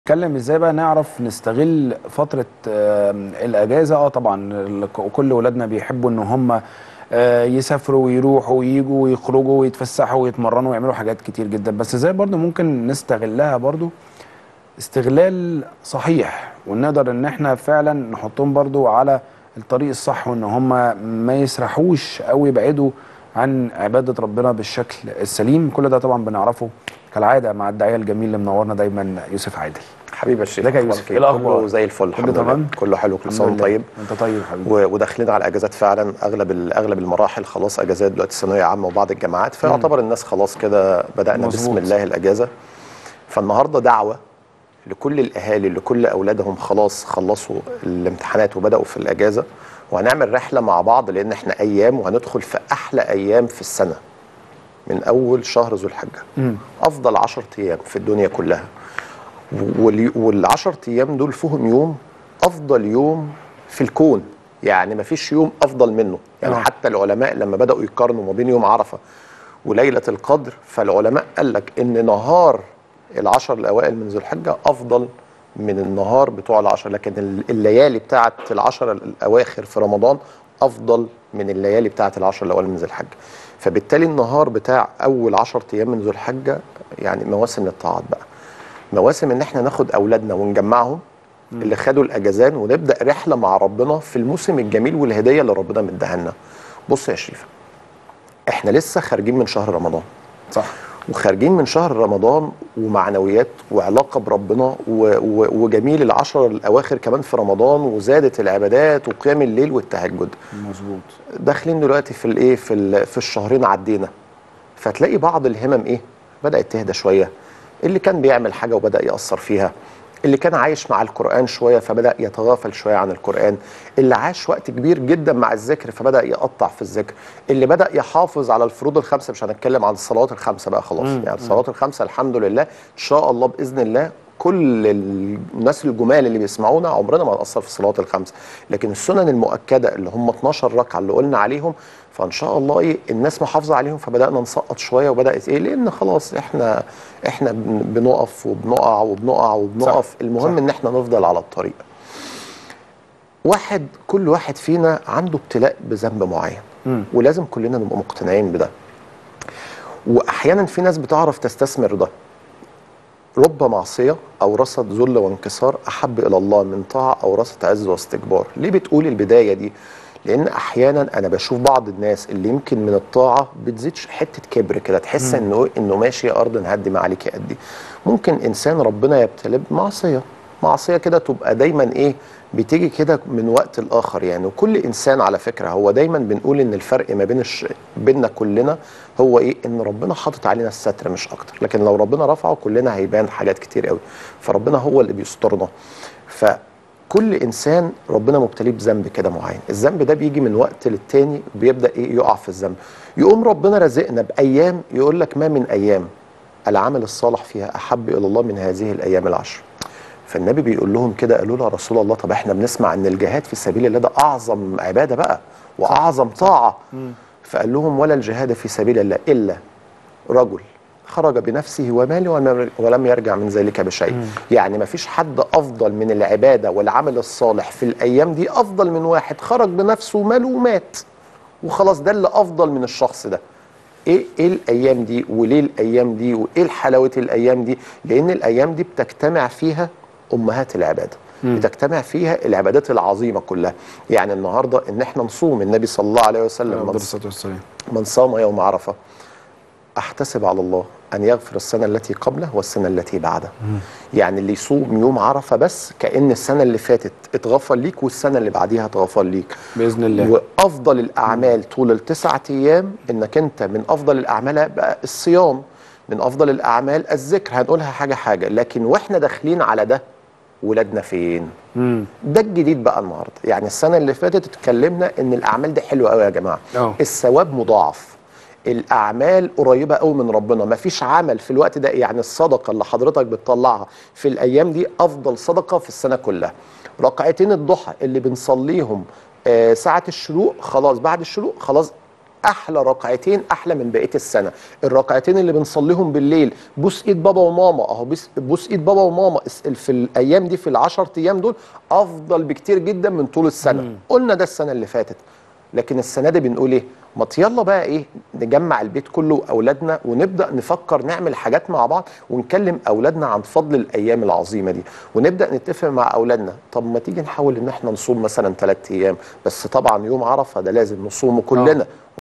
نتكلم ازاي بقى نعرف نستغل فترة آه، الاجازة اه طبعا ال- كل ولادنا بيحبوا ان هم آه، يسافروا ويروحوا ويجوا ويخرجوا ويتفسحوا ويتمرنوا ويعملوا حاجات كتير جدا بس ازاي برضو ممكن نستغلها برضو استغلال صحيح ونقدر ان احنا فعلا نحطهم برضو على الطريق الصح وان هم ما يسرحوش او يبعدوا عن عبادة ربنا بالشكل السليم كل ده طبعا بنعرفه كالعادة مع الداعية الجميل اللي منورنا دايما يوسف عادل حبيبي الشيخ ازيك يا أخبارك يوسف؟ إيه؟ ايه الأخبار؟ كله زي الفل الحمد كله لله. تمام؟ كله حلو كل سنه الحمد وانت لله. طيب انت طيب حبيبي و- وداخلين على اجازات فعلا اغلب ال- اغلب المراحل خلاص اجازات دلوقتي ثانويه عامه وبعض الجامعات فيعتبر الناس خلاص كده بدانا مظبوط. بسم الله الاجازه فالنهارده دعوه لكل الاهالي اللي كل اولادهم خلاص خلصوا الامتحانات وبداوا في الاجازه وهنعمل رحله مع بعض لان احنا ايام وهندخل في احلى ايام في السنه من اول شهر ذو الحجه مم. افضل 10 ايام في الدنيا كلها وال- والعشر ايام دول فيهم يوم افضل يوم في الكون يعني ما فيش يوم افضل منه يعني آه. حتى العلماء لما بداوا يقارنوا ما بين يوم عرفه وليله القدر فالعلماء قال لك ان نهار العشر الاوائل من ذو الحجه افضل من النهار بتوع العشر لكن ال- الليالي بتاعه العشر الاواخر في رمضان افضل من الليالي بتاعه العشر الاوائل من ذو الحجه فبالتالي النهار بتاع اول عشر ايام من ذو الحجه يعني مواسم للطاعات بقى مواسم ان احنا ناخد اولادنا ونجمعهم اللي خدوا الاجازان ونبدا رحله مع ربنا في الموسم الجميل والهديه اللي ربنا مديها لنا بص يا شريف احنا لسه خارجين من شهر رمضان صح وخارجين من شهر رمضان ومعنويات وعلاقه بربنا و و وجميل العشر الاواخر كمان في رمضان وزادت العبادات وقيام الليل والتهجد مظبوط داخلين دلوقتي في الايه في ال- في الشهرين عدينا فتلاقي بعض الهمم ايه بدات تهدى شويه اللي كان بيعمل حاجه وبدا ياثر فيها اللي كان عايش مع القران شويه فبدا يتغافل شويه عن القران اللي عاش وقت كبير جدا مع الذكر فبدا يقطع في الذكر اللي بدا يحافظ على الفروض الخمسه مش هنتكلم عن الصلوات الخمسه بقى خلاص يعني الصلوات الخمسه الحمد لله ان شاء الله باذن الله كل الناس الجمال اللي بيسمعونا عمرنا ما هنقصر في الصلوات الخمسه لكن السنن المؤكده اللي هم 12 ركعه اللي قلنا عليهم فان شاء الله ايه الناس محافظه عليهم فبدانا نسقط شويه وبدات ايه لان خلاص احنا احنا بن- بنقف وبنقع وبنقع وبنقف صح، المهم صح. ان احنا نفضل على الطريق واحد كل واحد فينا عنده ابتلاء بذنب معين مم. ولازم كلنا نبقى مقتنعين بده واحيانا في ناس بتعرف تستثمر ده رب معصية أو رصد ذل وانكسار أحب إلى الله من طاعة أو رصد عز واستكبار ليه بتقول البداية دي لأن أحيانا أنا بشوف بعض الناس اللي يمكن من الطاعة بتزيدش حتة كبر كده تحس إنه إنه ماشي يا أرض نهدي ما عليك يا قدي ممكن إنسان ربنا يبتليه بمعصية معصية كده تبقى دايما إيه بتيجي كده من وقت لآخر يعني وكل إنسان على فكرة هو دايما بنقول إن الفرق ما بين الش... بيننا كلنا هو إيه إن ربنا حاطط علينا الستر مش أكتر لكن لو ربنا رفعه كلنا هيبان حاجات كتير قوي فربنا هو اللي بيسترنا فكل إنسان ربنا مبتليه بذنب كده معين الذنب ده بيجي من وقت للتاني بيبدأ إيه يقع في الذنب يقوم ربنا رزقنا بأيام يقول لك ما من أيام العمل الصالح فيها أحب إلى الله من هذه الأيام العشر فالنبي بيقول لهم كده قالوا له يا رسول الله طب احنا بنسمع ان الجهاد في سبيل الله ده اعظم عباده بقى واعظم طاعه فقال لهم ولا الجهاد في سبيل الله الا رجل خرج بنفسه وماله ولم- ولم يرجع من ذلك بشيء يعني ما فيش حد افضل من العباده والعمل الصالح في الايام دي افضل من واحد خرج بنفسه وماله ومات وخلاص ده اللي افضل من الشخص ده ايه ايه الايام دي وليه الايام دي وايه حلاوه الايام دي لان الايام دي بتجتمع فيها امهات العباده بتجتمع فيها العبادات العظيمه كلها يعني النهارده ان احنا نصوم النبي صلى الله عليه وسلم عليه من الصلاه والسلام من صام يوم عرفه احتسب على الله ان يغفر السنه التي قبله والسنه التي بعده يعني اللي يصوم يوم عرفه بس كان السنه اللي فاتت اتغفر ليك والسنه اللي بعديها اتغفر ليك باذن الله وافضل الاعمال طول التسعة ايام انك انت من افضل الاعمال بقى الصيام من افضل الاعمال الذكر هنقولها حاجه حاجه لكن واحنا داخلين على ده ولادنا فين مم. ده الجديد بقى النهارده يعني السنه اللي فاتت اتكلمنا ان الاعمال دي حلوه قوي يا جماعه أه. الثواب مضاعف الاعمال قريبه قوي من ربنا مفيش عمل في الوقت ده يعني الصدقه اللي حضرتك بتطلعها في الايام دي افضل صدقه في السنه كلها ركعتين الضحى اللي بنصليهم آه ساعه الشروق خلاص بعد الشروق خلاص احلى ركعتين احلى من بقيه السنه الركعتين اللي بنصليهم بالليل بوس ايد بابا وماما اهو بوس بوس ايد بابا وماما اس- في الايام دي في العشر ايام دول افضل بكتير جدا من طول السنه مم. قلنا ده السنه اللي فاتت لكن السنه دي بنقول ايه ما يلا بقى ايه نجمع البيت كله واولادنا ونبدا نفكر نعمل حاجات مع بعض ونكلم اولادنا عن فضل الايام العظيمه دي ونبدا نتفق مع اولادنا طب ما تيجي نحاول ان احنا نصوم مثلا ثلاث ايام بس طبعا يوم عرفه ده لازم نصومه كلنا